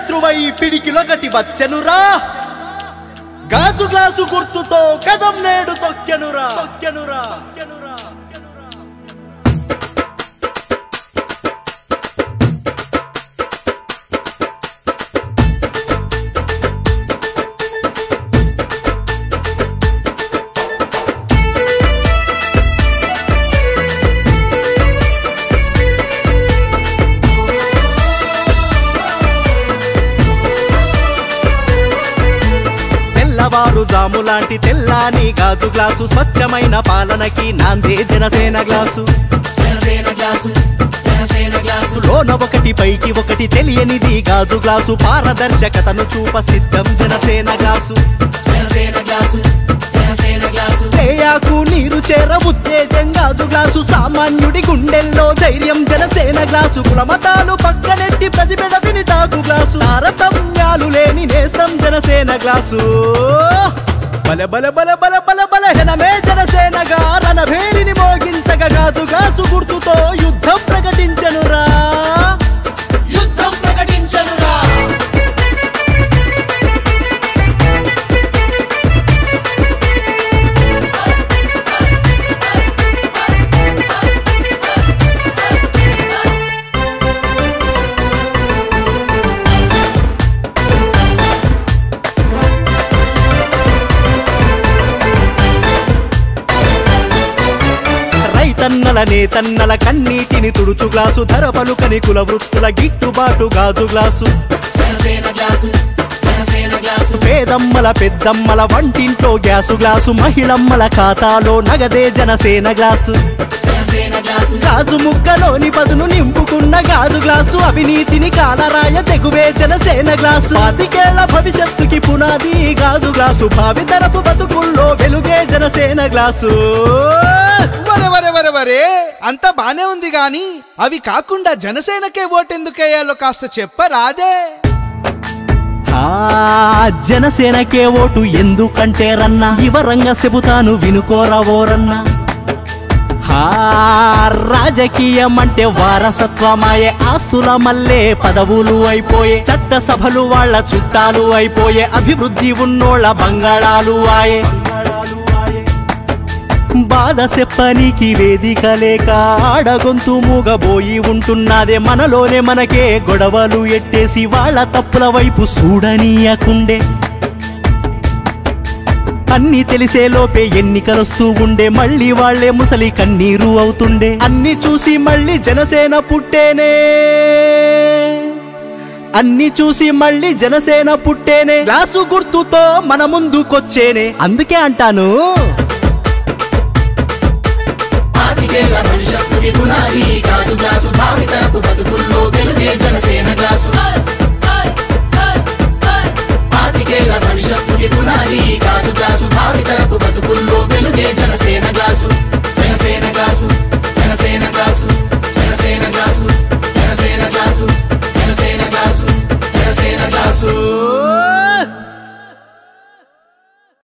శత్రువై పిడికిలొకటి వచ్చెనురా గాజు గ్లాసు గుర్తుతో కదం నేడు తొక్కెనురా తొక్కెనురా తొక్కెనురా తెల్లవారు జాము లాంటి తెల్లాని గాజు గ్లాసు స్వచ్ఛమైన పాలనకి నాందే Janasena glass Janasena glass Janasena glass లోన ఒకటి పైకి ఒకటి తెలియనిది గాజు గ్లాసు పారదర్శకతను చూప సిద్ధం Janasena glass Janasena glass Janasena glass తేయాకు నీరు చేర ఉత్తేజం గాజు గ్లాసు సామాన్యుడి గుండెల్లో ధైర్యం జనసేన గ్లాసు కులమతాలు పక్కనెట్టి ప్రతిపెద విని తాగు గ్లాసు తారతమ్యాలు లేని నేస్తం జనసేన గ్లాసు బల బల బల బల బల బల జనమే జనసేనగా రణభేరిని మోగించగా గాజు గాసు గుర్తుతో యుద్ధం ప్రకటించనురా యుద్ధం ప్రకటించనురా రైతన్నల నేతన్నల కన్నీటిని తుడుచు గ్లాసు ధర పలుకని కుల వృత్తుల గిట్టుబాటు గాజు glass Janasena glass Janasena glass పేదమ్మల పెద్దమ్మల వంటింట్లో గ్యాసు గ్లాసు మహిళమ్మల ఖాతాలో నగదే జనసేన గ్లాసు జనసేన గ్లాసు గాజు ముక్కలోని పదును నింపుకున్న గాజు గ్లాసు అవినీతిని కాలరాయ తెగువే జనసేన గ్లాసు పాతికేళ్ల భవిష్యత్తుకి పునాది ఈ గాజు గ్లాసు భావితరపు బతుకుల్లో వెలుగే జనసేన గ్లాసు వరే వరే వరే వరే అంతా బానే ఉంది గాని అవి కాకుండా జనసేనకే ఓటెందుకేయాలో కాస్త చెప్పరాదే ఆ జనసేనకే ఓటు ఎందుకంటే రన్న వివరంగా చెబుతాను వినుకోరా ఓరన్న ఆ రాజకీయం అంటే వారసత్వమాయే ఆస్తుల మల్లే పదవులు అయిపోయే చట్ట సభలు వాళ్ళ చుట్టాలు అయిపోయే అభివృద్ధి ఉన్నోళ్ళ బంగాళాలు ఆయే బాధ చెప్పనీకి వేదిక లేక ఆడగొంతు మూగబోయి ఉంటున్నదే మనలోనే మనకే గొడవలు ఎట్టేసి వాళ్ళ తప్పుల వైపు చూడనీయకుండే అన్ని తెలిసే లోపే ఎన్నికలొస్తూ ఉండే మళ్ళీ వాళ్లే ముసలి కన్నీరు అవుతుండే అన్ని చూసి మళ్ళీ జనసేన పుట్టేనే అన్ని చూసి మళ్ళీ జనసేన పుట్టేనే గ్లాసు గుర్తుతో మన ముందుకొచ్చేనే అందుకే అంటాను పాతికేళ్ల భవిష్యత్తుకి పునాది గాజు గ్లాసు భావితరపు బతుకుల్లో వెలుగే జనసేన గ్లాసు